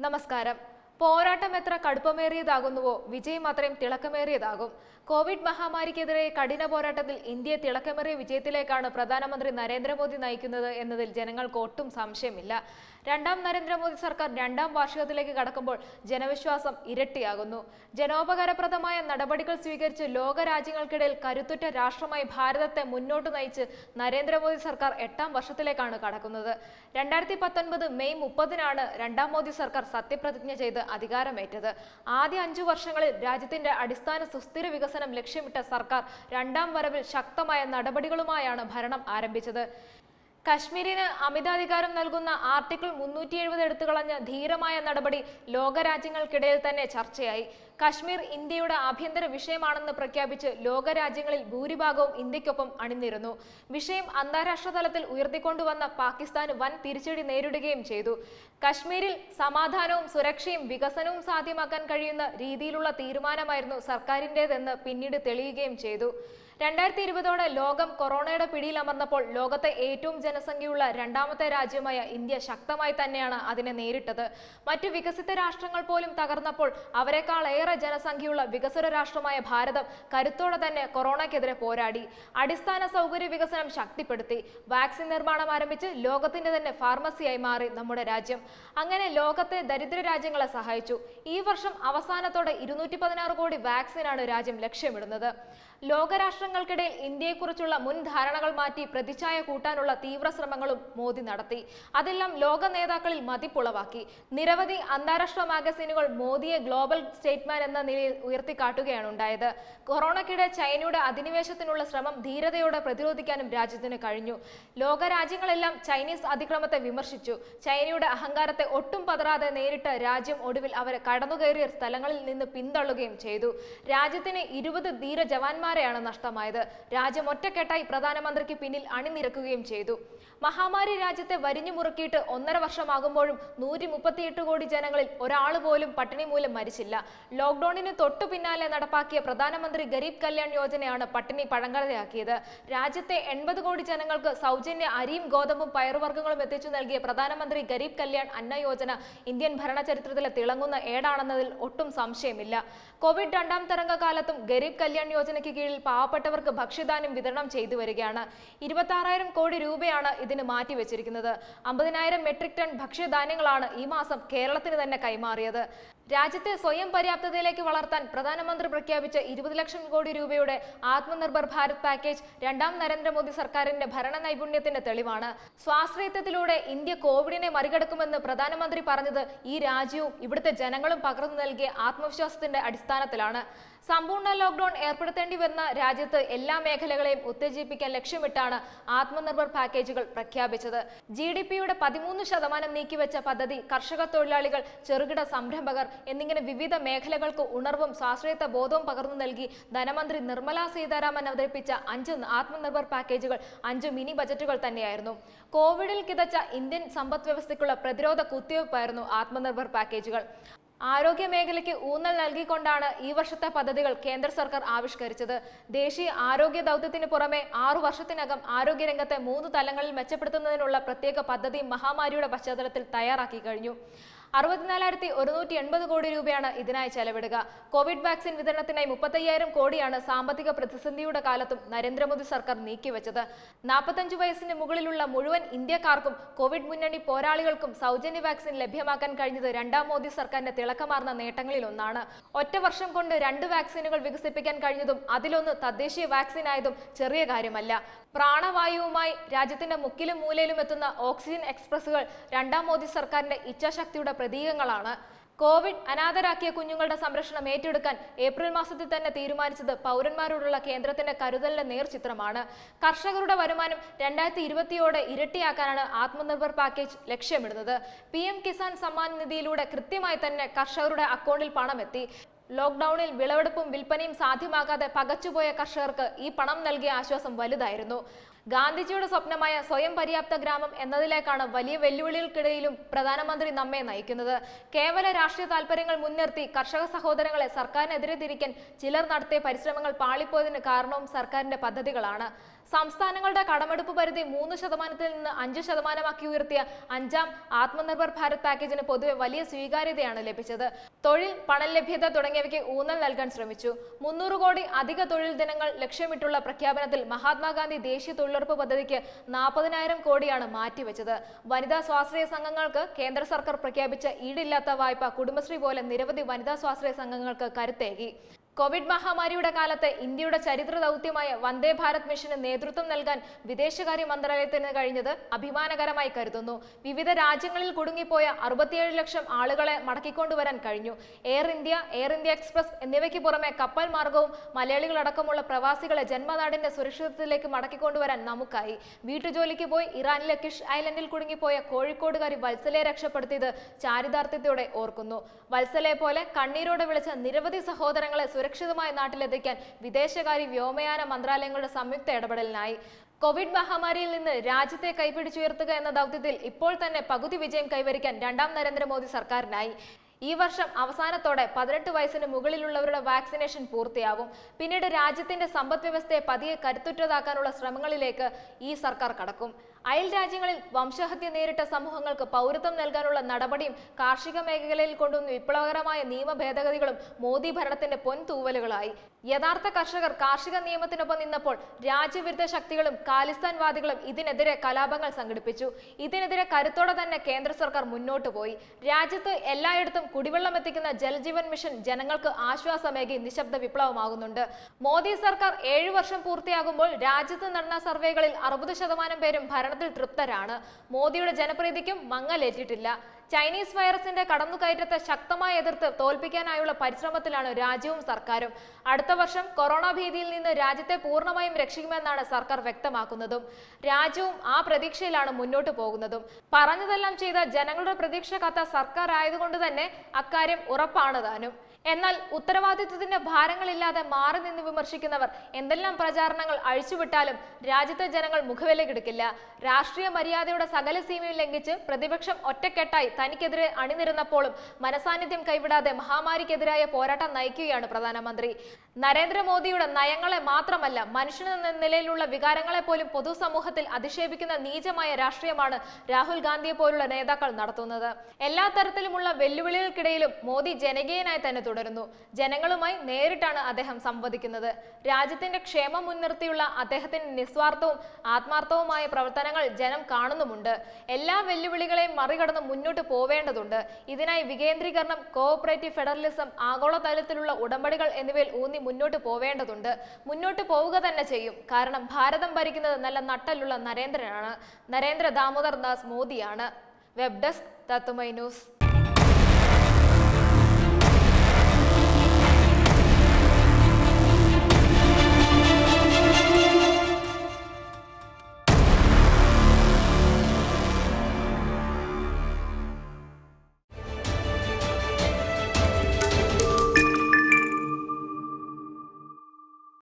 നമസ്കാരം പോരാട്ടം എത്ര കടുപ്പമേറിയതാകുന്നുവോ വിജയം അത്രയും തിളക്കമേറിയതാകും കോവിഡ് മഹാമാരിക്കെതിരെ കഠിന പോരാട്ടത്തിൽ ഇന്ത്യയെ തിളക്കമേറിയ വിജയത്തിലേക്കാണ് പ്രധാനമന്ത്രി നരേന്ദ്രമോദി നയിക്കുന്നത് എന്നതിൽ ജനങ്ങൾക്ക് ഒട്ടും സംശയമില്ല രണ്ടാം നരേന്ദ്രമോദി സർക്കാർ രണ്ടാം വാർഷികത്തിലേക്ക് കടക്കുമ്പോൾ ജനവിശ്വാസം ഇരട്ടിയാകുന്നു ജനോപകാരപ്രദമായ നടപടികൾ സ്വീകരിച്ച് ലോകരാജ്യങ്ങൾക്കിടയിൽ കരുത്തുറ്റ രാഷ്ട്രമായി ഭാരതത്തെ മുന്നോട്ട് നയിച്ച് നരേന്ദ്രമോദി സർക്കാർ എട്ടാം വർഷത്തിലേക്കാണ് കടക്കുന്നത് രണ്ടായിരത്തി പത്തൊൻപത് മെയ് മുപ്പതിനാണ് രണ്ടാം മോദി സർക്കാർ സത്യപ്രതിജ്ഞ ചെയ്ത് അധികാരമേറ്റത് ആദ്യ അഞ്ചു വർഷങ്ങളിൽ രാജ്യത്തിന്റെ അടിസ്ഥാന സുസ്ഥിര വികസനം ലക്ഷ്യമിട്ട സർക്കാർ രണ്ടാം വരവിൽ ശക്തമായ നടപടികളുമായാണ് ഭരണം ആരംഭിച്ചത് കശ്മീരിന് അമിതാധികാരം നൽകുന്ന ആർട്ടിക്കിൾ മുന്നൂറ്റി എഴുപത് എടുത്തുകളഞ്ഞ ധീരമായ നടപടി ലോകരാജ്യങ്ങൾക്കിടയിൽ തന്നെ ചർച്ചയായി കശ്മീർ ഇന്ത്യയുടെ ആഭ്യന്തര വിഷയമാണെന്ന് പ്രഖ്യാപിച്ച് ലോകരാജ്യങ്ങളിൽ ഭൂരിഭാഗവും ഇന്ത്യക്കൊപ്പം അണിനിരുന്നു വിഷയം അന്താരാഷ്ട്ര തലത്തിൽ ഉയർത്തിക്കൊണ്ടുവന്ന പാകിസ്ഥാന് വൻ തിരിച്ചടി നേരിടുകയും ചെയ്തു കശ്മീരിൽ സമാധാനവും സുരക്ഷയും വികസനവും സാധ്യമാക്കാൻ കഴിയുന്ന രീതിയിലുള്ള തീരുമാനമായിരുന്നു സർക്കാരിൻ്റെതെന്ന് പിന്നീട് തെളിയുകയും ചെയ്തു രണ്ടായിരത്തി ഇരുപതോടെ ലോകം കൊറോണയുടെ പിടിയിലമർന്നപ്പോൾ ലോകത്തെ ഏറ്റവും ജനസംഖ്യയുള്ള രണ്ടാമത്തെ രാജ്യമായ ഇന്ത്യ ശക്തമായി തന്നെയാണ് അതിനെ നേരിട്ടത് മറ്റു വികസിത രാഷ്ട്രങ്ങൾ പോലും തകർന്നപ്പോൾ അവരെക്കാൾ ഏറെ ജനസംഖ്യയുള്ള വികസ്വര രാഷ്ട്രമായ ഭാരതം കരുത്തോടെ തന്നെ കൊറോണയ്ക്കെതിരെ പോരാടി അടിസ്ഥാന സൗകര്യ വികസനം ശക്തിപ്പെടുത്തി വാക്സിൻ നിർമ്മാണം ആരംഭിച്ച് ലോകത്തിന്റെ തന്നെ ഫാർമസിയായി മാറി നമ്മുടെ രാജ്യം അങ്ങനെ ലോകത്തെ ദരിദ്ര രാജ്യങ്ങളെ സഹായിച്ചു ഈ വർഷം അവസാനത്തോടെ ഇരുന്നൂറ്റി പതിനാറ് കോടി വാക്സിനാണ് രാജ്യം ലക്ഷ്യമിടുന്നത് ലോകരാഷ്ട്രങ്ങൾക്കിടയിൽ ഇന്ത്യയെക്കുറിച്ചുള്ള മുൻ ധാരണകൾ മാറ്റി പ്രതിച്ഛായ കൂട്ടാനുള്ള തീവ്ര ശ്രമങ്ങളും മോദി നടത്തി അതെല്ലാം ലോക നേതാക്കളിൽ മതിപ്പുളവാക്കി നിരവധി അന്താരാഷ്ട്ര മാഗസീനുകൾ മോദിയെ ഗ്ലോബൽ സ്റ്റേറ്റ്മാൻ എന്ന നിലയിൽ ഉയർത്തിക്കാട്ടുകയാണ് ഉണ്ടായത് കൊറോണയ്ക്കിടെ ചൈനയുടെ അധിനിവേശത്തിനുള്ള ശ്രമം ധീരതയോടെ പ്രതിരോധിക്കാനും രാജ്യത്തിന് കഴിഞ്ഞു ലോകരാജ്യങ്ങളെല്ലാം ചൈനീസ് അതിക്രമത്തെ വിമർശിച്ചു ചൈനയുടെ അഹങ്കാരത്തെ ഒട്ടും പതറാതെ നേരിട്ട് രാജ്യം ഒടുവിൽ അവരെ കടന്നുകയറിയ സ്ഥലങ്ങളിൽ നിന്ന് പിന്തള്ളുകയും ചെയ്തു രാജ്യത്തിന് ഇരുപത് ധീര ജവാന്മാരെയാണ് നഷ്ടമായത് രാജ്യം ഒറ്റക്കെട്ടായി പ്രധാനമന്ത്രിക്ക് പിന്നിൽ അണിനിരക്കുകയും ചെയ്തു മഹാമാരി രാജ്യത്തെ വരിഞ്ഞു മുറുക്കിയിട്ട് ഒന്നര വർഷമാകുമ്പോഴും നൂറ്റി മുപ്പത്തിയെട്ട് കോടി ജനങ്ങളിൽ ഒരാൾ പോലും പട്ടിണി മൂലം മരിച്ചില്ല ലോക്ക്ഡൌണിന് തൊട്ടു പിന്നാലെ നടപ്പാക്കിയ പ്രധാനമന്ത്രി ഗരീബ് കല്യാൺ യോജനയാണ് പട്ടിണി പഴങ്കഥയാക്കിയത് രാജ്യത്തെ എൺപത് കോടി ജനങ്ങൾക്ക് സൗജന്യ അരിയും ഗോതമ്പും പയറുവർഗ്ഗങ്ങളും എത്തിച്ചു നൽകിയ പ്രധാനമന്ത്രി ഗരീബ് കല്യാൺ അന്ന യോജന ഇന്ത്യൻ ഭരണചരിത്രത്തിലെ തിളങ്ങുന്ന ഏടാണെന്നതിൽ ഒട്ടും സംശയമില്ല കോവിഡ് രണ്ടാം തരംഗകാലത്തും ഗരീബ് കല്യാൺ യോജനയ്ക്ക് കീഴിൽ പാവപ്പെട്ടവർക്ക് ഭക്ഷ്യധാന്യം വിതരണം ചെയ്തു വരികയാണ് ഇരുപത്തി കോടി രൂപയാണ് ഇതിന് മാറ്റിവെച്ചിരിക്കുന്നത് അമ്പതിനായിരം മെട്രിക് ടൺ ഭക്ഷ്യധാന്യങ്ങളാണ് ഈ മാസം കേരളത്തിന് തന്നെ കൈമാറിയത് രാജ്യത്തെ സ്വയം പര്യാപ്തതയിലേക്ക് വളർത്താൻ പ്രധാനമന്ത്രി പ്രഖ്യാപിച്ച ഇരുപത് ലക്ഷം കോടി രൂപയുടെ ആത്മനിർഭർ ഭാരത് പാക്കേജ് രണ്ടാം നരേന്ദ്രമോദി സർക്കാരിന്റെ ഭരണ നൈപുണ്യത്തിന്റെ തെളിവാണ് സ്വാശ്രയത്വത്തിലൂടെ ഇന്ത്യ കോവിഡിനെ മറികടക്കുമെന്ന് പ്രധാനമന്ത്രി പറഞ്ഞത് ഈ രാജ്യവും ഇവിടുത്തെ ജനങ്ങളും പകർന്നു നൽകിയ ആത്മവിശ്വാസത്തിന്റെ അടിസ്ഥാനത്തിലാണ് സമ്പൂർണ്ണ ലോക്ക്ഡൌൺ ഏർപ്പെടുത്തേണ്ടി വരുന്ന രാജ്യത്ത് എല്ലാ മേഖലകളെയും ഉത്തേജിപ്പിക്കാൻ ലക്ഷ്യമിട്ടാണ് ആത്മനിർഭർ പാക്കേജുകൾ പ്രഖ്യാപിച്ചത് ജി ഡി പിയുടെ പതിമൂന്ന് ശതമാനം നീക്കിവെച്ച പദ്ധതി കർഷക തൊഴിലാളികൾ ചെറുകിട സംരംഭകർ എന്നിങ്ങനെ വിവിധ മേഖലകൾക്ക് ഉണർവും സ്വാശ്രയത്വ ബോധവും പകർന്നു നൽകി ധനമന്ത്രി നിർമ്മല സീതാരാമൻ അവതരിപ്പിച്ച അഞ്ച് ആത്മനിർഭർ പാക്കേജുകൾ അഞ്ച് മിനി ബജറ്റുകൾ തന്നെയായിരുന്നു കോവിഡിൽ കിതച്ച ഇന്ത്യൻ സമ്പദ് വ്യവസ്ഥയ്ക്കുള്ള പ്രതിരോധ കുത്തിവയ്പ്പായിരുന്നു ആത്മനിർഭർ പാക്കേജുകൾ ആരോഗ്യ മേഖലയ്ക്ക് ഊന്നൽ നൽകിക്കൊണ്ടാണ് ഈ വർഷത്തെ പദ്ധതികൾ കേന്ദ്ര സർക്കാർ ആവിഷ്കരിച്ചത് ദേശീയ ആരോഗ്യ ദൗത്യത്തിന് പുറമെ ആറു വർഷത്തിനകം ആരോഗ്യരംഗത്തെ മൂന്ന് തലങ്ങളിൽ മെച്ചപ്പെടുത്തുന്നതിനുള്ള പ്രത്യേക പദ്ധതി മഹാമാരിയുടെ പശ്ചാത്തലത്തിൽ തയ്യാറാക്കി കഴിഞ്ഞു അറുപത്തിനാലായിരത്തി ഒരുന്നൂറ്റി എൺപത് കോടി രൂപയാണ് ഇതിനായി ചെലവിടുക കോവിഡ് വാക്സിൻ വിതരണത്തിനായി മുപ്പത്തയ്യായിരം കോടിയാണ് സാമ്പത്തിക പ്രതിസന്ധിയുടെ കാലത്തും നരേന്ദ്രമോദി സർക്കാർ നീക്കിവെച്ചത് നാൽപ്പത്തഞ്ച് വയസ്സിന് മുകളിലുള്ള മുഴുവൻ ഇന്ത്യക്കാർക്കും കോവിഡ് മുന്നണി പോരാളികൾക്കും സൗജന്യ വാക്സിൻ ലഭ്യമാക്കാൻ കഴിഞ്ഞത് രണ്ടാം മോദി സർക്കാരിന്റെ തിളക്കമാർന്ന നേട്ടങ്ങളിൽ ഒന്നാണ് ഒറ്റ വർഷം കൊണ്ട് രണ്ട് വാക്സിനുകൾ വികസിപ്പിക്കാൻ കഴിഞ്ഞതും അതിലൊന്ന് തദ്ദേശീയ വാക്സിൻ ആയതും ചെറിയ കാര്യമല്ല പ്രാണവായുവുമായി രാജ്യത്തിന്റെ മുക്കിലും മൂലയിലും എത്തുന്ന ഓക്സിജൻ എക്സ്പ്രസുകൾ രണ്ടാം മോദി സർക്കാരിന്റെ ഇച്ഛാശക്തിയുടെ പ്രതീകങ്ങളാണ് കോവിഡ് അനാഥരാക്കിയ കുഞ്ഞുങ്ങളുടെ സംരക്ഷണം ഏറ്റെടുക്കാൻ ഏപ്രിൽ മാസത്തിൽ തന്നെ തീരുമാനിച്ചത് പൗരന്മാരോടുള്ള കേന്ദ്രത്തിന്റെ കരുതലിന്റെ നേർചിത്രമാണ് കർഷകരുടെ വരുമാനം രണ്ടായിരത്തി ഇരുപത്തിയോടെ ഇരട്ടിയാക്കാനാണ് ആത്മനിർഭർ പാക്കേജ് ലക്ഷ്യമിടുന്നത് പി എം കിസാൻ സമ്മാൻ നിധിയിലൂടെ കൃത്യമായി തന്നെ കർഷകരുടെ അക്കൗണ്ടിൽ പണം എത്തി ലോക്ക്ഡൌണിൽ വിളവെടുപ്പും വിൽപ്പനയും സാധ്യമാകാതെ പകച്ചുപോയ കർഷകർക്ക് ഈ പണം നൽകിയ ആശ്വാസം വലുതായിരുന്നു ഗാന്ധിജിയുടെ സ്വപ്നമായ സ്വയം പര്യാപ്ത ഗ്രാമം എന്നതിലേക്കാണ് വലിയ വെല്ലുവിളികൾക്കിടയിലും പ്രധാനമന്ത്രി നമ്മെ നയിക്കുന്നത് കേവല രാഷ്ട്രീയ താല്പര്യങ്ങൾ മുൻനിർത്തി കർഷക സഹോദരങ്ങളെ സർക്കാരിനെതിരെ തിരിക്കാൻ ചിലർ നടത്തിയ പരിശ്രമങ്ങൾ പാളിപ്പോയതിന് കാരണവും സർക്കാരിന്റെ പദ്ധതികളാണ് സംസ്ഥാനങ്ങളുടെ കടമെടുപ്പ് പരിധി മൂന്ന് ശതമാനത്തിൽ നിന്ന് അഞ്ച് ശതമാനമാക്കി ഉയർത്തിയ അഞ്ചാം ആത്മനിർഭർ ഭാരത് പാക്കേജിന് പൊതുവെ വലിയ സ്വീകാര്യതയാണ് ലഭിച്ചത് തൊഴിൽ പണം ലഭ്യത തുടങ്ങിയവയ്ക്ക് ഊന്നൽ നൽകാൻ ശ്രമിച്ചു മുന്നൂറ് കോടി അധിക തൊഴിൽ ദിനങ്ങൾ ലക്ഷ്യമിട്ടുള്ള പ്രഖ്യാപനത്തിൽ മഹാത്മാഗാന്ധി ദേശീയ തൊഴിലുറപ്പ് പദ്ധതിക്ക് നാൽപ്പതിനായിരം കോടിയാണ് മാറ്റിവെച്ചത് വനിതാ സ്വാശ്രയ സംഘങ്ങൾക്ക് കേന്ദ്ര സർക്കാർ പ്രഖ്യാപിച്ച ഈടില്ലാത്ത വായ്പ കുടുംബശ്രീ പോലെ നിരവധി വനിതാ സ്വാശ്രയ സംഘങ്ങൾക്ക് കരുത്തേകി കോവിഡ് മഹാമാരിയുടെ കാലത്ത് ഇന്ത്യയുടെ ചരിത്ര ദൗത്യമായ വന്ദേ ഭാരത് മിഷന് നേതൃത്വം നൽകാൻ വിദേശകാര്യ മന്ത്രാലയത്തിന് കഴിഞ്ഞത് അഭിമാനകരമായി കരുതുന്നു വിവിധ രാജ്യങ്ങളിൽ കുടുങ്ങിപ്പോയ അറുപത്തിയേഴ് ലക്ഷം ആളുകളെ മടക്കിക്കൊണ്ടുവരാൻ കഴിഞ്ഞു Air India Air India Express എന്നിവയ്ക്ക് പുറമെ കപ്പൽ മാർഗവും മലയാളികളടക്കമുള്ള പ്രവാസികളെ ജന്മനാടിന്റെ സുരക്ഷിതത്വത്തിലേക്ക് മടക്കിക്കൊണ്ടുവരാൻ നമുക്കായി വീട്ടുജോലിക്ക് പോയി ഇറാനിലെ കിഷ് ഐലൻഡിൽ കുടുങ്ങിപ്പോയ കോഴിക്കോടുകാരി വത്സലയെ രക്ഷപ്പെടുത്തിയത് ചാരിതാർത്ഥ്യത്തോടെ ഓർക്കുന്നു വത്സലയെ പോലെ കണ്ണീരോടെ വിളിച്ച നിരവധി സഹോദരങ്ങളെ സുരക്ഷിതമായ നാട്ടിലെത്തിക്കാൻ വിദേശകാര്യ വ്യോമയാന മന്ത്രാലയങ്ങളുടെ സംയുക്ത ഇടപെടലിനായി കോവിഡ് മഹാമാരിയിൽ നിന്ന് രാജ്യത്തെ കൈപിടിച്ചുയർത്തുക എന്ന ദൗത്യത്തിൽ ഇപ്പോൾ തന്നെ പകുതി വിജയം കൈവരിക്കാൻ രണ്ടാം നരേന്ദ്രമോദി സർക്കാരിനായി ഈ വർഷം അവസാനത്തോടെ പതിനെട്ട് വയസ്സിന് മുകളിലുള്ളവരുടെ വാക്സിനേഷൻ പൂർത്തിയാവും പിന്നീട് രാജ്യത്തിന്റെ സമ്പദ് വ്യവസ്ഥയെ പതിയെ കരുത്തുറ്റതാക്കാനുള്ള ശ്രമങ്ങളിലേക്ക് ഈ സർക്കാർ കടക്കും അയൽ രാജ്യങ്ങളിൽ വംശഹത്യ നേരിട്ട സമൂഹങ്ങൾക്ക് പൗരത്വം നൽകാനുള്ള നടപടിയും കാർഷിക മേഖലയിൽ കൊണ്ടുവന്ന വിപ്ലവകരമായ നിയമ ഭേദഗതികളും മോദി ഭരണത്തിന്റെ പൊൻതൂവലുകളായി യഥാർത്ഥ കർഷകർ കാർഷിക നിയമത്തിനൊപ്പം നിന്നപ്പോൾ രാജ്യവിരുദ്ധ ശക്തികളും ഖാലിസ്ഥാൻവാദികളും ഇതിനെതിരെ കലാപങ്ങൾ സംഘടിപ്പിച്ചു ഇതിനെതിരെ കരുത്തോടെ തന്നെ കേന്ദ്ര സർക്കാർ മുന്നോട്ട് പോയി രാജ്യത്ത് എല്ലായിടത്തും കുടിവെള്ളം എത്തിക്കുന്ന ജൽജീവൻ മിഷൻ ജനങ്ങൾക്ക് ആശ്വാസമേകി നിശബ്ദ വിപ്ലവമാകുന്നുണ്ട് മോദി സർക്കാർ ഏഴു വർഷം പൂർത്തിയാകുമ്പോൾ രാജ്യത്ത് നടന്ന സർവേകളിൽ അറുപത് ശതമാനം പേരും ഭരണത്തിൽ തൃപ്തരാണ് മോദിയുടെ ജനപ്രീതിക്കും മങ്ങലേറ്റിട്ടില്ല ചൈനീസ് വൈറസിന്റെ കടന്നുകയറ്റത്തെ ശക്തമായി എതിർത്ത് തോൽപ്പിക്കാനായുള്ള പരിശ്രമത്തിലാണ് രാജ്യവും സർക്കാരും അടുത്ത വർഷം കൊറോണ ഭീതിയിൽ നിന്ന് രാജ്യത്തെ പൂർണ്ണമായും രക്ഷിക്കുമെന്നാണ് സർക്കാർ വ്യക്തമാക്കുന്നതും രാജ്യവും ആ പ്രതീക്ഷയിലാണ് മുന്നോട്ട് പോകുന്നതും പറഞ്ഞതെല്ലാം ചെയ്ത ജനങ്ങളുടെ പ്രതീക്ഷ കാത്ത സർക്കാർ ആയതുകൊണ്ട് തന്നെ അക്കാര്യം ഉറപ്പാണ് താനും എന്നാൽ ഉത്തരവാദിത്വത്തിന്റെ ഭാരങ്ങളില്ലാതെ മാറി നിന്ന് വിമർശിക്കുന്നവർ എന്തെല്ലാം പ്രചാരണങ്ങൾ അഴിച്ചുവിട്ടാലും രാജ്യത്തെ ജനങ്ങൾ മുഖവിലക്കെടുക്കില്ല രാഷ്ട്രീയ മര്യാദയുടെ സകല സീമയും ലംഘിച്ച് പ്രതിപക്ഷം ഒറ്റക്കെട്ടായി തനിക്കെതിരെ അണിനിരുന്നപ്പോഴും മനസാന്നിധ്യം കൈവിടാതെ മഹാമാരിക്കെതിരായ പോരാട്ടം നയിക്കുകയാണ് പ്രധാനമന്ത്രി നരേന്ദ്രമോദിയുടെ നയങ്ങളെ മാത്രമല്ല മനുഷ്യനെന്ന നിലയിലുള്ള വികാരങ്ങളെ പോലും പൊതുസമൂഹത്തിൽ അധിക്ഷേപിക്കുന്ന നീചമായ രാഷ്ട്രീയമാണ് രാഹുൽ ഗാന്ധിയെ പോലുള്ള നേതാക്കൾ നടത്തുന്നത് എല്ലാ തരത്തിലുമുള്ള വെല്ലുവിളികൾക്കിടയിലും മോദി ജനകീയനായി തന്നെ തുടരുന്നു ജനങ്ങളുമായി നേരിട്ടാണ് അദ്ദേഹം സംവദിക്കുന്നത് രാജ്യത്തിന്റെ ക്ഷേമം മുൻനിർത്തിയുള്ള അദ്ദേഹത്തിന്റെ നിസ്വാർത്ഥവും ആത്മാർത്ഥവുമായ പ്രവർത്തനങ്ങൾ ജനം കാണുന്നുമുണ്ട് എല്ലാ വെല്ലുവിളികളെയും മറികടന്ന് മുന്നോട്ട് പോവേണ്ടതുണ്ട് ഇതിനായി വികേന്ദ്രീകരണം കോഓപ്പറേറ്റീവ് ഫെഡറലിസം ആഗോളതലത്തിലുള്ള ഉടമ്പടികൾ എന്നിവയിൽ ഊന്നി മുന്നോട്ട് പോവേണ്ടതുണ്ട് മുന്നോട്ട് പോവുക തന്നെ ചെയ്യും കാരണം ഭാരതം ഭരിക്കുന്നത് നല്ല നട്ടലുള്ള നരേന്ദ്രനാണ് നരേന്ദ്ര ദാമോദർ ദാസ് മോദിയാണ് വെബ് ഡെസ്ക് തത്തുമൈ ന്യൂസ്